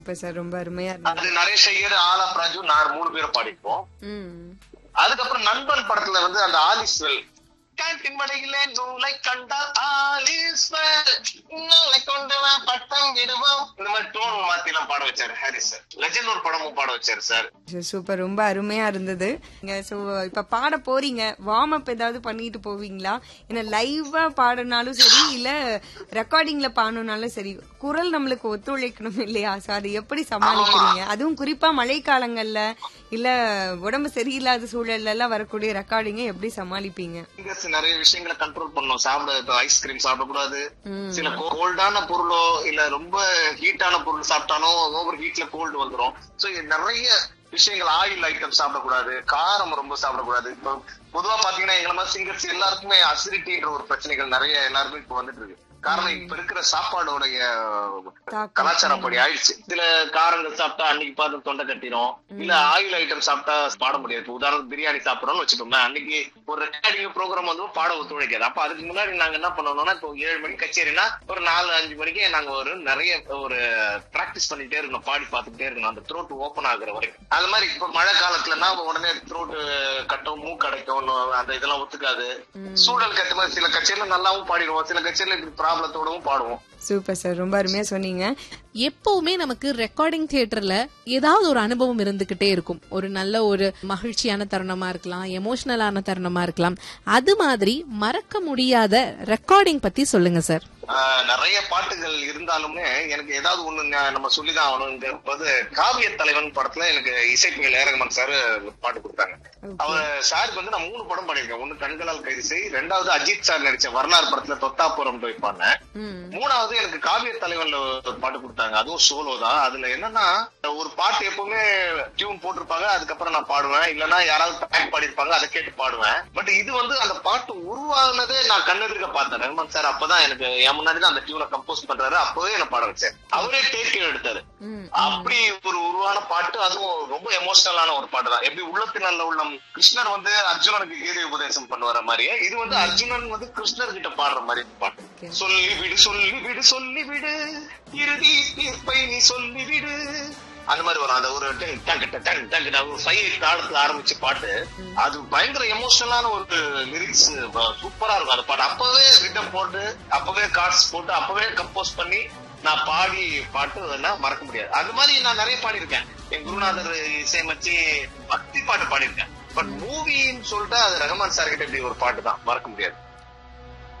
இப்ப சார் ரொம்ப அருமையா இருந்தது அது நரேஷ் ஐயர் ஆலா ராஜு நான் மூணு பேரும் பாடிப்போம் ம் அதுக்கப்புறம் நண்பன் படத்துல வந்து அந்த ஆலிஸ்வெல் கேண்டின் மடையிலே நூலை கண்டால் ஆலிஸ்வெல் நூலை கொண்டு வா பட்டம் விடுவோம் இந்த மாதிரி டோன் மாத்தி எல்லாம் பாட வச்சாரு ஹாரிஸ் சார் லெஜண்ட் ஒரு படமும் பாட வச்சாரு சார் சூப்பர் ரொம்ப அருமையா இருந்தது சோ இப்ப பாட போறீங்க வார்ம் அப் ஏதாவது பண்ணிட்டு போவீங்களா ஏன்னா லைவா பாடினாலும் சரி இல்ல ரெக்கார்டிங்ல பாடணும்னாலும் சரி குரல் நம்மளுக்கு ஒத்துழைக்கணும் இல்லையா சோ அது எப்படி சமாளிக்கிறீங்க அதுவும் குறிப்பா மழைக்காலங்கள்ல இல்ல உடம்பு சரியில்லாத சூழல்ல எல்லாம் வரக்கூடிய ரெக்கார்டிங்க எப்படி சமாளிப்பீங்க சிங்கர்ஸ் நிறைய விஷயங்களை கண்ட்ரோல் பண்ணணும் சாப்பிட இப்போ ஐஸ்கிரீம் சாப்பிடக்கூடாது ம். சில கோல்டான பொருளோ இல்ல ரொம்ப ஹீட்டான பொருள் சாப்பிட்டாலும் ஓவர் ஹீட்ல கோல்டு வந்துரும் சோ நிறைய விஷயங்கள் ஆயில் ஐட்டம் சாப்பிடக்கூடாது காரம் ரொம்ப சாப்பிடக்கூடாது இப்போ பொதுவா பாத்தீங்கன்னா எங்களை மாதிரி சிங்கர்ஸ் எல்லாருக்குமே அசிடிட்டின்ற ஒரு பிரச்சனைகள் நிறைய எல்லாருக்கும் இப்ப வந்துட்டு இருக்கு காரணம் இப்ப இருக்கிற சாப்பாடோடைய தாக்கம். கலாச்சாரம் அப்படி ஆயிடுச்சு சில காரங்கள் சாப்பிட்டா அன்னைக்கு பார்த்து தொண்டை கட்டிரும் இல்ல ஆயில் ஐட்டம் சாப்பிட்டா பாட முடியாது இப்ப உதாரணத்துக்கு பிரியாணி சாப்பிடறோம்னு வச்சுக்கோங்க அன்னைக்கு ஒரு ரெக்கார்டிங் ப்ரோக்ராம் வந்து பாட ஒத்துழைக்காது அப்ப அதுக்கு முன்னாடி நாங்க என்ன பண்ணணும்னா இப்போ ஏழு மணிக்கு கச்சேரினா ஒரு நாலு அஞ்சு மணிக்கு நாங்க ஒரு நிறைய ஒரு பிராக்டிஸ் பண்ணிட்டே இருக்கணும் பாடி பார்த்துட்டே இருக்கணும் அந்த த்ரோட் ஓபன் ஆகுற வரைக்கும் அது மாதிரி இப்ப மழை காலத்துலனா உடனே த்ரோட் கட்டும் மூக்கு அடைக்கும் அந்த இதெல்லாம் ஒத்துக்காது சூழலுக்கு ஏற்ற மாதிரி சில கச்சேரியில நல்லாவும் பாடிடுவோம் சில கச்சேரியில இப்படி ப்ராப்ளத்தோடவும் பாடுவோம் சூப்பர் சார் ரொம்ப அருமையா சொன்னீங்க எப்பவுமே நமக்கு ரெக்கார்டிங் தியேட்டர்ல ஏதாவது ஒரு அனுபவம் இருந்துகிட்டே இருக்கும் ஒரு நல்ல ஒரு மகிழ்ச்சியான தருணமா இருக்கலாம் எமோஷனலான தருணமா இருக்கலாம் அது மாதிரி மறக்க முடியாத ரெக்கார்டிங் பத்தி சொல்லுங்க சார் ஆஹ் நிறைய பாட்டுகள் இருந்தாலுமே எனக்கு ஏதாவது ஒண்ணு ஞா- நம்ம சொல்லிதான் ஆகணும் இந்த வந்து காவிய தலைவன் படத்துல எனக்கு இசைப்பியல் ஏரகமன் சார் பாட்டு கொடுத்தாங்க அவர் சாருக்கு வந்து நான் மூணு படம் பண்ணிருக்கேன் ஒண்ணு கண்களால் கைது செய் ரெண்டாவது அஜித் சார் நடிச்ச வர்ணார் படத்துல தொத்தாபுரம் போய் பாடினேன் ம் மூணாவது எனக்கு காவிய தலைவன்ல ஒரு பாட்டு கொடுத்தாங்க அதுவும் சோலோ தான் அதுல என்னன்னா ஒரு பாட்டு எப்பவுமே டியூன் போட்டிருப்பாங்க அதுக்கப்புறம் நான் பாடுவேன் இல்லைன்னா யாராவது ட்ராக் பாடிருப்பாங்க அதை கேட்டு பாடுவேன் பட் இது வந்து அந்த பாட்டு உருவானதே நான் கண்ணெதிர்க்க பார்த்தேன் ரஹ்மான் சார் அப்பதான் எனக்கு என் முன்னாடி தான் அந்த டியூனை கம்போஸ் பண்றாரு அப்பவே என்ன பாட வச்சார் அவரே டேக் எடுத்தாரு ம் அப்படி ஒரு உருவான பாட்டு அதுவும் ரொம்ப எமோஷனலான ஒரு பாட்டு தான் எப்படி உள்ளத்து நல்ல உள்ளம் கிருஷ்ணர் வந்து அர்ஜுனனுக்கு கீதை உபதேசம் பண்ணுவார மாதிரியே இது வந்து அர்ஜுனன் வந்து கிருஷ்ணர் கிட்ட பாடுற மாதிரி பாட்டு சொல்லி விடு சொல்லி விடு சொல்லி விடு இறுதி தீர்ப்பை நீ சொல்லி விடு அந்த மாதிரி வரும் அந்த ஒரு டங் டங்கு டங் டங்கு டங் ஒரு ஃபைவ் தாளத்துல ஆரம்பிச்ச பாட்டு அது பயங்கர எமோஷனலான ஒரு லிரிக்ஸ் சூப்பரா இருக்கும் அந்த பாட்டு அப்பவே ரிட்டம் போட்டு அப்பவே கார்ட்ஸ் போட்டு அப்பவே கம்போஸ் பண்ணி நான் பாடி பாட்டு எல்லாம் மறக்க முடியாது அது மாதிரி நான் நிறைய பாடியிருக்கேன் என் குருநாதர் இசையமைச்சு பக்தி பாட்டு பாடியிருக்கேன் பட் மூவின்னு சொல்லிட்டு அது ரஹ்மான் சார் கிட்ட இப்படி ஒரு பாட்டு தான் மறக்க முடியாது